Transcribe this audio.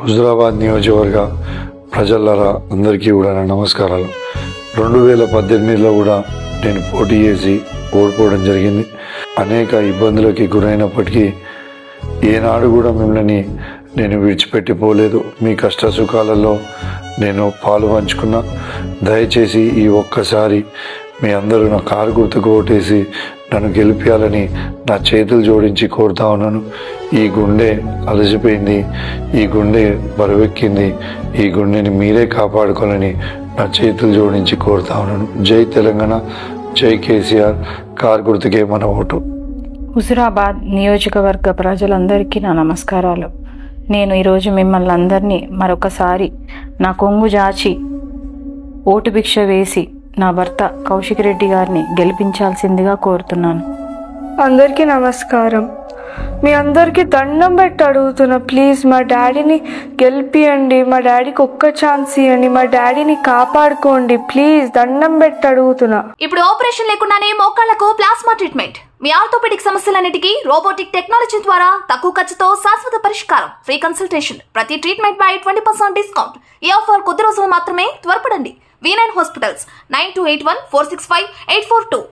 హుజరాబాద్ నియోజకవర్గ ప్రజలరా అందరికీ కూడా నా నమస్కారాలు రెండు వేల పద్దెనిమిదిలో కూడా నేను పోటీ చేసి ఓడిపోవడం జరిగింది అనేక ఇబ్బందులకి గురైనప్పటికీ ఏనాడు కూడా మిమ్మల్ని నేను విడిచిపెట్టిపోలేదు మీ కష్ట సుఖాలలో నేను పాలు పంచుకున్నా దయచేసి ఈ ఒక్కసారి మీ అందరూ నా కారు గుర్తుకు ఓటేసి నన్ను గెలిపించాలని నా చేతులు జోడించి కోరుతా ఉన్నాను ఈ గుండె అలసిపోయింది ఈ గుండె బరువెక్కింది ఈ గుండెని మీరే కాపాడుకోవాలని నా చేతులు జోడించి కోరుతా ఉన్నాను జై తెలంగాణ జై కేసీఆర్ కారు గుర్తుకే మన ఓటు హుజురాబాద్ నియోజకవర్గ ప్రజలందరికీ నా నమస్కారాలు నేను ఈరోజు మిమ్మల్ని అందరినీ మరొకసారి నా కొంగు జాచి ఓటు భిక్ష వేసి నా భర్త కౌశిక్ రెడ్డి గారిని గెలిపించాల్సిందిగా కోరుతున్నాను అందరికీ నమస్కారం మీ అందరికీ దండం పెట్టి అడుగుతున్నా ప్లీజ్ మా డాడీని గెలిపియండి మా డాడీకి ఒక్క ఛాన్స్ ఇవ్వండి మా డాడీని కాపాడుకోండి ప్లీజ్ దండం పెట్టి అడుగుతున్నా ఇప్పుడు ఆపరేషన్ లేకుండానే మోకాళ్లకు ప్లాస్మా ట్రీట్మెంట్ మీ ఆర్థోపెడిక్ సమస్యలన్నిటికీ రోబోటిక్ టెక్నాలజీ ద్వారా తక్కువ ఖర్చుతో శాశ్వత పరిష్కారం ఫ్రీ కన్సల్టేషన్ ప్రతి ట్రీట్మెంట్ పై ట్వంటీ పర్సెంట్ డిస్కౌంట్ ఈ ఆఫర్ కొద్ది రోజులు మాత్రమే త్వరపడండి V nine hospitals nine two eight one four six five eight four two